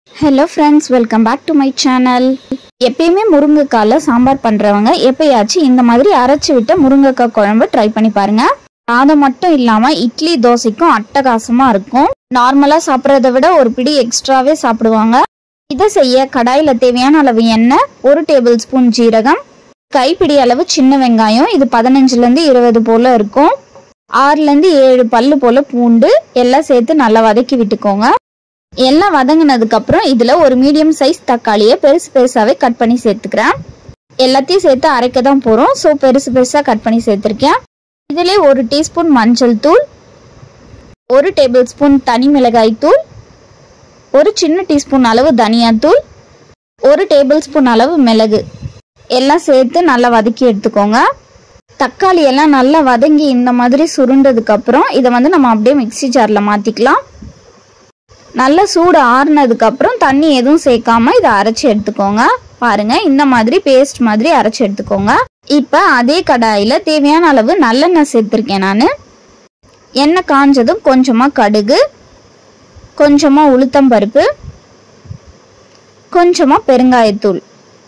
hello friends welcome back to my channel எப்பயுமே முருங்கைக்காயில் சாம்பார் பண்ணுறவங்க எப்பயாச்சும் இந்த மாதிரி அரைச்சி விட்ட முருங்கைக்காய் குழம்பு ட்ரை பண்ணி பாருங்க அது மட்டும் இல்லாமல் இட்லி தோசைக்கும் அட்டகாசமாக இருக்கும் நார்மலாக சாப்பிட்றத விட ஒரு பிடி எக்ஸ்ட்ராவே சாப்பிடுவாங்க இதை செய்ய கடாயில் தேவையான அளவு எண்ணெய் ஒரு டேபிள் ஸ்பூன் ஜீரகம் கைப்பிடி அளவு சின்ன வெங்காயம் இது பதினஞ்சுலேருந்து இருபது போல் இருக்கும் ஆறுலேருந்து ஏழு பல்லு போல் பூண்டு எல்லாம் சேர்த்து நல்லா வதக்கி விட்டுக்கோங்க எல்லாம் வதங்கினதுக்கு அப்புறம் இதுல ஒரு மீடியம் சைஸ் தக்காளியை பெருசு பெருசாவே கட் பண்ணி சேர்த்துக்கிறேன் எல்லாத்தையும் சேர்த்து அரைக்க தான் போறோம் ஸோ பெருசு பெருசா கட் பண்ணி சேர்த்துருக்கேன் இதிலே ஒரு டீஸ்பூன் மஞ்சள் தூள் ஒரு டேபிள் ஸ்பூன் தனி மிளகாய் தூள் ஒரு சின்ன டீஸ்பூன் அளவு தனியாத்தூள் ஒரு டேபிள் ஸ்பூன் அளவு மிளகு எல்லாம் சேர்த்து நல்லா வதக்கி எடுத்துக்கோங்க தக்காளி எல்லாம் நல்லா வதங்கி இந்த மாதிரி சுருண்டதுக்கு அப்புறம் இதை வந்து நம்ம அப்படியே மிக்ஸி ஜாரில் மாற்றிக்கலாம் நல்லா சூடு ஆறுனதுக்கு அப்புறம் தண்ணி எதுவும் சேர்க்காம இதை அரைச்சி எடுத்துக்கோங்க பாருங்க இந்த மாதிரி பேஸ்ட் மாதிரி அரைச்சி எடுத்துக்கோங்க இப்போ அதே கடாயில் தேவையான அளவு நல்லெண்ணெய் சேர்த்துருக்கேன் நான் எண்ணெய் காஞ்சதும் கொஞ்சமாக கடுகு கொஞ்சமாக உளுத்தம்பருப்பு கொஞ்சமாக பெருங்காயத்தூள்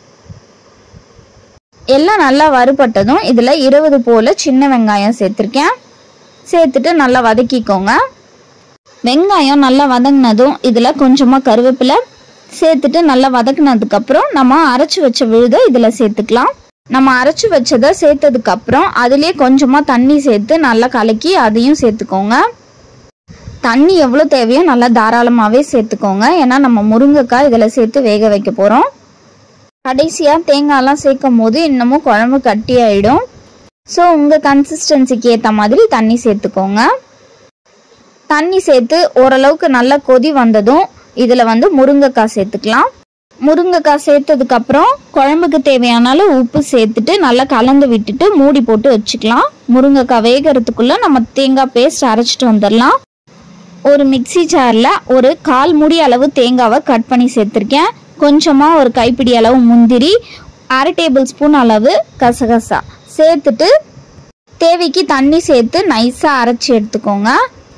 எல்லாம் நல்லா வறுபட்டதும் இதில் இருபது போல் சின்ன வெங்காயம் சேர்த்துருக்கேன் சேர்த்துட்டு நல்லா வதக்கிக்கோங்க வெங்காயம் நல்லா வதங்கினதும் இதில் கொஞ்சமாக கருவேப்பிலை சேர்த்துட்டு நல்லா வதக்குனதுக்கப்புறம் நம்ம அரைச்சி வச்ச விழுதை இதில் சேர்த்துக்கலாம் நம்ம அரைச்சி வச்சதை சேர்த்ததுக்கப்புறம் அதுலேயே கொஞ்சமாக தண்ணி சேர்த்து நல்லா கலக்கி அதையும் சேர்த்துக்கோங்க தண்ணி எவ்வளோ தேவையோ நல்லா தாராளமாகவே சேர்த்துக்கோங்க ஏன்னா நம்ம முருங்கைக்காய் இதில் சேர்த்து வேக வைக்க போகிறோம் கடைசியாக தேங்காய்லாம் சேர்க்கும் போது இன்னமும் குழம்பு கட்டி ஆகிடும் ஸோ உங்கள் கன்சிஸ்டன்சிக்கு ஏற்ற மாதிரி தண்ணி சேர்த்துக்கோங்க தண்ணி சேர்த்து ஓரளவுக்கு நல்லா கொதி வந்ததும் இதில் வந்து முருங்கைக்காய் சேர்த்துக்கலாம் முருங்கைக்காய் சேர்த்ததுக்கப்புறம் குழம்புக்கு தேவையான அளவு உப்பு சேர்த்துட்டு நல்லா கலந்து விட்டுட்டு மூடி போட்டு வச்சுக்கலாம் முருங்கைக்காய் வேகிறதுக்குள்ளே நம்ம தேங்காய் பேஸ்ட் அரைச்சிட்டு வந்துடலாம் ஒரு மிக்ஸி ஜாரில் ஒரு கால் மூடி அளவு தேங்காவை கட் பண்ணி சேர்த்துருக்கேன் கொஞ்சமாக ஒரு கைப்பிடி அளவு முந்திரி அரை டேபிள் ஸ்பூன் அளவு கசகசா சேர்த்துட்டு தேவைக்கு தண்ணி சேர்த்து நைஸாக அரைச்சி எடுத்துக்கோங்க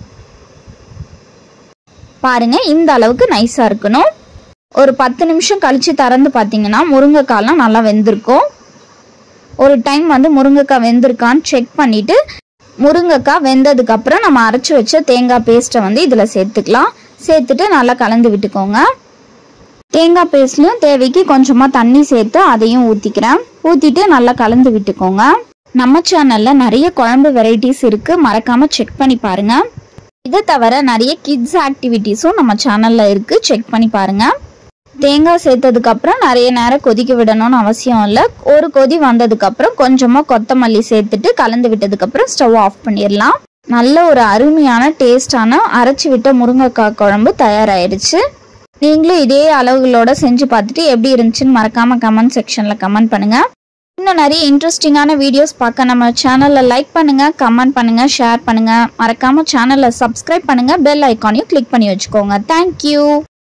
பாருங்க இந்த அளவுக்கு நைஸாக இருக்கணும் ஒரு பத்து நிமிஷம் கழித்து திறந்து பார்த்தீங்கன்னா முருங்கைக்காய்லாம் நல்லா வெந்திருக்கும் ஒரு டைம் வந்து முருங்கைக்காய் வெந்திருக்கான்னு செக் பண்ணிவிட்டு முருங்கைக்காய் வெந்ததுக்கப்புறம் நம்ம அரைச்சி வச்ச தேங்காய் பேஸ்ட்டை வந்து இதில் சேர்த்துக்கலாம் சேர்த்துட்டு நல்லா கலந்து விட்டுக்கோங்க தேங்காய் பேஸ்ட்லையும் தேவைக்கு கொஞ்சமாக தண்ணி சேர்த்து அதையும் ஊற்றிக்கிறேன் ஊற்றிட்டு நல்லா கலந்து விட்டுக்கோங்க நம்ம சேனலில் நிறைய குழம்பு வெரைட்டிஸ் இருக்குது மறக்காமல் செக் பண்ணி பாருங்கள் இதை தவிர நிறைய கிட்ஸ் ஆக்டிவிட்டீஸும் நம்ம சேனலில் இருக்குது செக் பண்ணி பாருங்கள் தேங்காய் சேர்த்ததுக்கப்புறம் நிறைய நேரம் கொதிக்க விடணும்னு அவசியம் இல்லை ஒரு கொதி வந்ததுக்கப்புறம் கொஞ்சமாக கொத்தமல்லி சேர்த்துட்டு கலந்து விட்டதுக்கப்புறம் ஸ்டவ் ஆஃப் பண்ணிடலாம் நல்ல ஒரு அருமையான டேஸ்டான அரைச்சி விட்ட முருங்கைக்காய் குழம்பு தயாராகிடுச்சு நீங்களும் இதே அளவுகளோட செஞ்சு பார்த்துட்டு எப்படி இருந்துச்சுன்னு மறக்காமல் கமெண்ட் செக்ஷனில் கமெண்ட் பண்ணுங்கள் இன்னும் நிறைய இன்ட்ரெஸ்டிங்கான வீடியோஸ் பார்க்க நம்ம சேனலில் லைக் பண்ணுங்கள் கமெண்ட் பண்ணுங்கள் ஷேர் பண்ணுங்கள் மறக்காமல் சேனலை சப்ஸ்கிரைப் பண்ணுங்கள் பெல் ஐக்கானையும் கிளிக் பண்ணி வச்சுக்கோங்க தேங்க்யூ